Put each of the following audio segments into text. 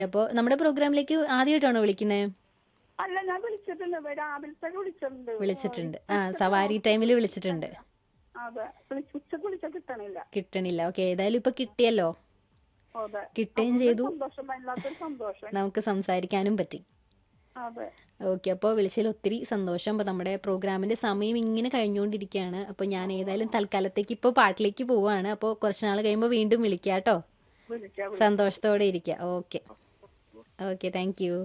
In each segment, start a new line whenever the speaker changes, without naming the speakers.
അപ്പോൾ നമ്മുടെ പ്രോഗ്രാമിലേക്ക് ആദ്യമായിട്ടാണോ വിളിക്കുന്നത്
അല്ല ഞാൻ വിളിച്ചിട്ടുണ്ട് രാവിലത്തെ വിളിച്ചിട്ടുണ്ട്
വിളിച്ചിട്ടുണ്ട് ആ സവാരി ടൈമിൽ വിളിച്ചിട്ടുണ്ട്
അതെ വിളിച്ച് ഉച്ചക്ക് വിളിച്ച കിട്ടണില്ല
കിട്ടണില്ല ഓക്കെ ഏതായാലും ഇപ്പൊ കിട്ടിയല്ലോ
അതെ
കിട്ടുകയും
അതൊരു
ചെയ്തു
സന്തോഷം വല്ലാത്തൊരു സന്തോഷം
നമുക്ക് സംസാരിക്കാനും പറ്റി
അതെ
ഓക്കെ അപ്പോൾ വിളിച്ചതിൽ ഒത്തിരി സന്തോഷം അപ്പോൾ നമ്മുടെ പ്രോഗ്രാമിന്റെ സമയം ഇങ്ങനെ കഴിഞ്ഞുകൊണ്ടിരിക്കുകയാണ് അപ്പോൾ ഞാൻ ഏതായാലും തൽക്കാലത്തേക്ക് ഇപ്പോൾ പാട്ടിലേക്ക് പോവാണ് അപ്പോൾ കുറച്ച് നാൾ കഴിയുമ്പോൾ വീണ്ടും വിളിക്കാം കേട്ടോ
വിളിക്കാം
സന്തോഷത്തോടെ ഇരിക്കുക ഓക്കെ ഓക്കെ താങ്ക് യു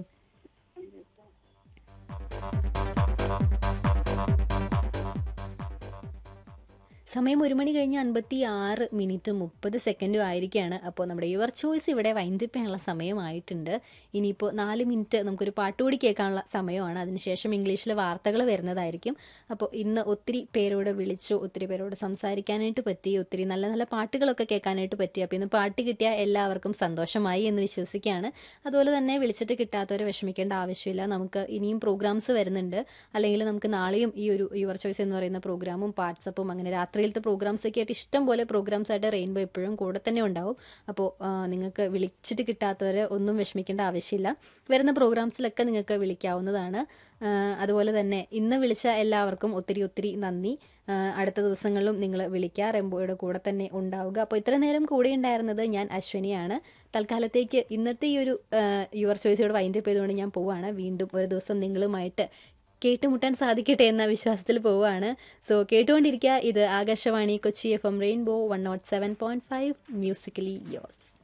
സമയം ഒരു മണി കഴിഞ്ഞ് അൻപത്തി ആറ് മിനിറ്റ് മുപ്പത് സെക്കൻഡും ആയിരിക്കുകയാണ് അപ്പോൾ നമ്മുടെ യുവർ ചോയ്സ് ഇവിടെ വൈൻഡപ്പ് ചെയ്യാനുള്ള സമയമായിട്ടുണ്ട് ഇനിയിപ്പോൾ നാല് മിനിറ്റ് നമുക്കൊരു പാട്ടുകൂടി കേൾക്കാനുള്ള സമയമാണ് അതിനുശേഷം ഇംഗ്ലീഷിലെ വാർത്തകൾ വരുന്നതായിരിക്കും അപ്പോൾ ഇന്ന് ഒത്തിരി പേരോട് വിളിച്ചു ഒത്തിരി പേരോട് സംസാരിക്കാനായിട്ട് പറ്റി ഒത്തിരി നല്ല നല്ല പാട്ടുകളൊക്കെ കേൾക്കാനായിട്ട് പറ്റി അപ്പോൾ ഇന്ന് പാട്ട് കിട്ടിയ എല്ലാവർക്കും സന്തോഷമായി എന്ന് വിശ്വസിക്കുകയാണ് അതുപോലെ തന്നെ വിളിച്ചിട്ട് കിട്ടാത്തവരെ വിഷമിക്കേണ്ട ആവശ്യമില്ല നമുക്ക് ഇനിയും പ്രോഗ്രാംസ് വരുന്നുണ്ട് അല്ലെങ്കിൽ നമുക്ക് നാളെയും ഈ ഒരു യുവർ ചോയ്സ് എന്ന് പറയുന്ന പ്രോഗ്രാമും വാട്സപ്പും അങ്ങനെ രാത്രിയിലത്തെ പ്രോഗ്രാംസ് ഒക്കെ ആയിട്ട് ഇഷ്ടം പോലെ പ്രോഗ്രാംസ് ആയിട്ട് റെയിൻബോ എപ്പോഴും കൂടെ തന്നെ ഉണ്ടാവും അപ്പോൾ നിങ്ങൾക്ക് വിളിച്ചിട്ട് കിട്ടാത്തവരെ ഒന്നും വിഷമിക്കേണ്ട ആവശ്യമില്ല വരുന്ന പ്രോഗ്രാംസിലൊക്കെ നിങ്ങൾക്ക് വിളിക്കാവുന്നതാണ് ആ, അതുപോലെ തന്നെ ഇന്ന് വിളിച്ച എല്ലാവർക്കും ഒത്തിരി ഒത്തിരി നന്ദി ആ, അടുത്ത ദിവസങ്ങളിലും നിങ്ങൾ വിളിക്കുക റെംബോയുടെ കൂടെ തന്നെ ഉണ്ടാവുക അപ്പോൾ ഇത്ര നേരം കൂടെ ഉണ്ടായിരുന്നത് ഞാൻ അശ്വനിയാണ് തൽക്കാലത്തേക്ക് ഇന്നത്തെ ഈ ഒരു യുവർ ചോയ്സോട് വൈൻഡപ്പ് ചെയ്തുകൊണ്ട് ഞാൻ പോവുകയാണ് വീണ്ടും ഒരു ദിവസം നിങ്ങളുമായിട്ട് കേട്ടുമുട്ടാൻ സാധിക്കട്ടെ എന്ന വിശ്വാസത്തിൽ പോവുകയാണ് സോ കേട്ടുകൊണ്ടിരിക്കുക ഇത് Akashvani Kochi F M rainbow one naught seven point five musically യോസ്